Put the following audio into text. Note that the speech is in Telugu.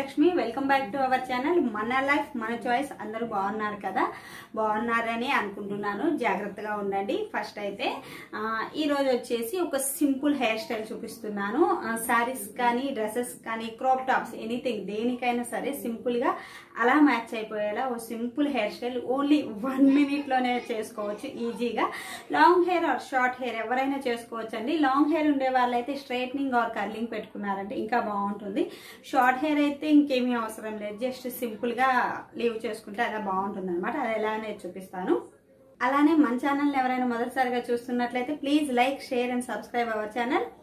Srilakshmi welcome back to our channel మన లైఫ్ మన చాయిస్ అందరూ బాగున్నారు కదా బాగున్నారని అనుకుంటున్నాను జాగ్రత్తగా ఉండండి ఫస్ట్ అయితే ఆ, ఈ రోజు వచ్చేసి ఒక సింపుల్ హెయిర్ స్టైల్ చూపిస్తున్నాను శారీస్ కానీ డ్రెస్సెస్ కానీ క్రాప్ టాప్స్ ఎనీథింగ్ దేనికైనా సరే సింపుల్ గా అలా మ్యాచ్ అయిపోయేలా ఓ simple hair style only one minute లోనే చేసుకోవచ్చు ఈజీగా long hair or short hair ఎవరైనా చేసుకోవచ్చు అండి లాంగ్ హెయిర్ ఉండే వాళ్ళైతే స్ట్రైట్నింగ్ ఆర్ కర్లింగ్ పెట్టుకున్నారంటే ఇంకా బాగుంటుంది షార్ట్ హెయిర్ అయితే ఇంకేమీ అవసరం లేదు జస్ట్ సింపుల్ గా లీవ్ చేసుకుంటే అలా బాగుంటుంది అనమాట అది ఎలా అనేది చూపిస్తాను అలానే మన ఛానల్ ఎవరైనా మొదటిసారిగా చూస్తున్నట్లయితే please like share and subscribe our channel